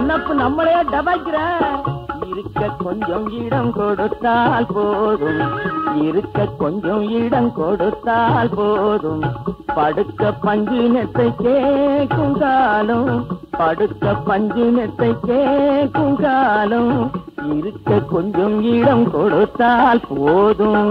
நினப்பு நம்மளையே டபாய்க்கிற இருக்க கொஞ்சம் இடம் கொடுத்தால் போதும் இருக்க கொஞ்சம் இடம் கொடுத்தால் போதும் படுக்க பஞ்சு நெத்தை கேக்கும் காலம் படுக்க பஞ்சு நெத்தை கேக்கும் காலம் இருக்க கொஞ்சம் இடம் கொடுத்தால் போதும்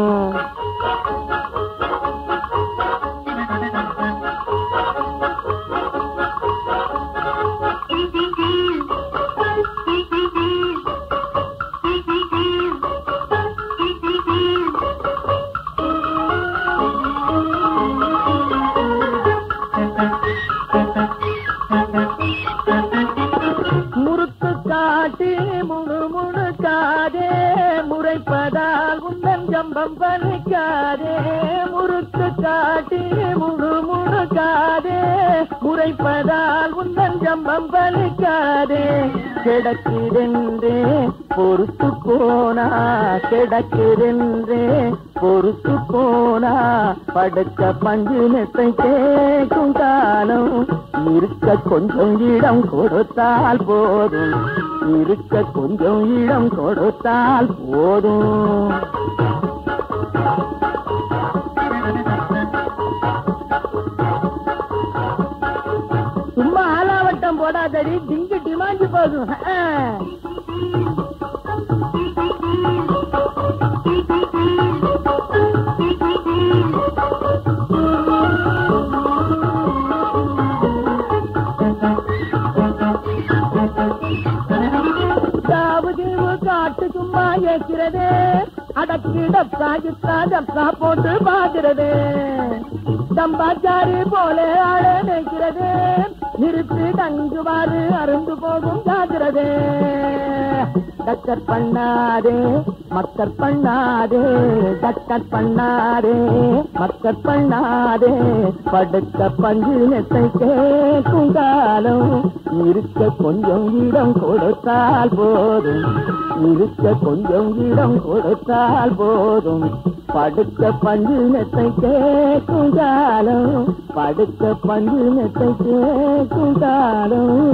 முறுக்கு காட்டி முழு முழுக்காதே முறைப்பதால் உந்தன் ஜம்பம் பலிக்காதே முறுக்கு காட்டி முழு முழுக்காதே முறைப்பதால் உந்தன் ஜம்பம் பலிக்காதே கிடக்குதென்றே பொறுத்து போனா கிடக்குதென்றே பொறுத்து போனா படுக்க பஞ்சு நெத்தை கேக்கும் காலம் இருக்க கொஞ்சம் இடம் கொடுத்தால் போதும் இருக்க கொஞ்சம் இடம் கொடுத்தால் போதும் சும்மா ஆலாவட்டம் போடாதடி திங்கு டிமாஞ்சு போதும் அஹ். தாவது காட்டு சும்மா ஏற்கிறதே அடக்கி டப்கா கிட்டா டப்கா போட்டு பாக்குறது தம்பாச்சாரி போல ஆள நிற்கிறது நிறுத்தி தங்குவாறு அருந்து போகும் ஜாகிறது டக்கர் பண்ணாதே மக்கர் பண்ணாதே டக்கர் பண்ணாதே மக்கர் பண்ணாதே படுக்க பஞ்சு நெத்தை கேக்கும் காலம் இருக்க கொஞ்சம் இடம் கொடுத்தால் போதும் இருக்க கொஞ்சம் இடம் கொடுத்தால் போதும் படுக்க பஞ்சு நெத்தை கேக்கும் காலம் படுக்க பஞ்சு நெத்தை கேக்கும் காலம்